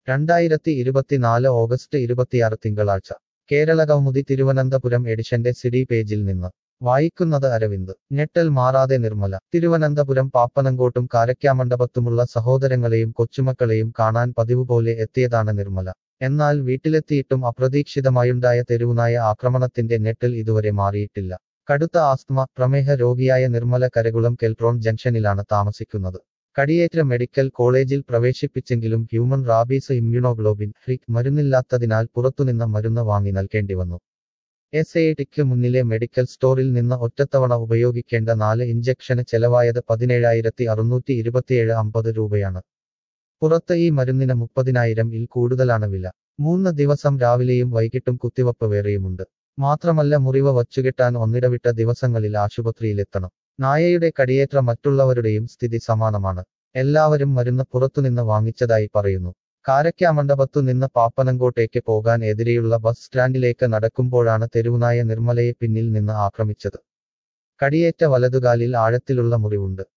രണ്ടായിരത്തി ഇരുപത്തിനാല് ഓഗസ്റ്റ് ഇരുപത്തിയാറ് തിങ്കളാഴ്ച കേരള കൗമുദി തിരുവനന്തപുരം എഡിഷന്റെ സിഡി പേജിൽ നിന്ന് വായിക്കുന്നത് അരവിന്ദ് ഞെട്ടൽ മാറാതെ നിർമ്മല തിരുവനന്തപുരം പാപ്പനങ്കോട്ടും കാരക്കാമണ്ഡപത്തുമുള്ള സഹോദരങ്ങളെയും കൊച്ചുമക്കളെയും കാണാൻ പതിവുപോലെ എത്തിയതാണ് നിർമ്മല എന്നാൽ വീട്ടിലെത്തിയിട്ടും അപ്രതീക്ഷിതമായുണ്ടായ തെരുവുനായ ആക്രമണത്തിന്റെ ഞെട്ടൽ ഇതുവരെ മാറിയിട്ടില്ല കടുത്ത ആസ്ത്മ പ്രമേഹ രോഗിയായ നിർമ്മല കരകുളം കെൽട്രോൺ ജംഗ്ഷനിലാണ് താമസിക്കുന്നത് കടിയേറ്റ മെഡിക്കൽ കോളേജിൽ പ്രവേശിപ്പിച്ചെങ്കിലും ഹ്യൂമൻ റാബീസ് ഇമ്മ്യൂണോഗ്ലോബിൻ ഹ്രിക് മരുന്നില്ലാത്തതിനാൽ പുറത്തുനിന്ന് മരുന്ന് വാങ്ങി നൽകേണ്ടി വന്നു എസ് എ ടിക്ക് മുന്നിലെ മെഡിക്കൽ സ്റ്റോറിൽ നിന്ന് ഒറ്റത്തവണ ഉപയോഗിക്കേണ്ട നാല് ഇഞ്ചക്ഷന് ചെലവായത് പതിനേഴായിരത്തി അറുന്നൂറ്റി ഇരുപത്തിയേഴ് അമ്പത് രൂപയാണ് പുറത്ത് ഈ മരുന്നിന് മുപ്പതിനായിരം ഇൽ കൂടുതലാണ് വില മൂന്ന് ദിവസം രാവിലെയും വൈകിട്ടും കുത്തിവപ്പ് വേറെയുമുണ്ട് മാത്രമല്ല മുറിവ് വച്ചുകെട്ടാൻ ഒന്നിടവിട്ട ദിവസങ്ങളിൽ ആശുപത്രിയിലെത്തണം നായയുടെ കടിയേറ്റ മറ്റുള്ളവരുടെയും സ്ഥിതി സമാനമാണ് എല്ലാവരും മരുന്ന് പുറത്തുനിന്ന് വാങ്ങിച്ചതായി പറയുന്നു കാരക്കാമണ്ഡപത്തു നിന്ന് പാപ്പനങ്കോട്ടേക്ക് പോകാൻ എതിരെയുള്ള ബസ് സ്റ്റാൻഡിലേക്ക് നടക്കുമ്പോഴാണ് തെരുവുനായ നിർമ്മലയെ പിന്നിൽ നിന്ന് ആക്രമിച്ചത് കടിയേറ്റ വലതുകാലിൽ ആഴത്തിലുള്ള മുറിവുണ്ട്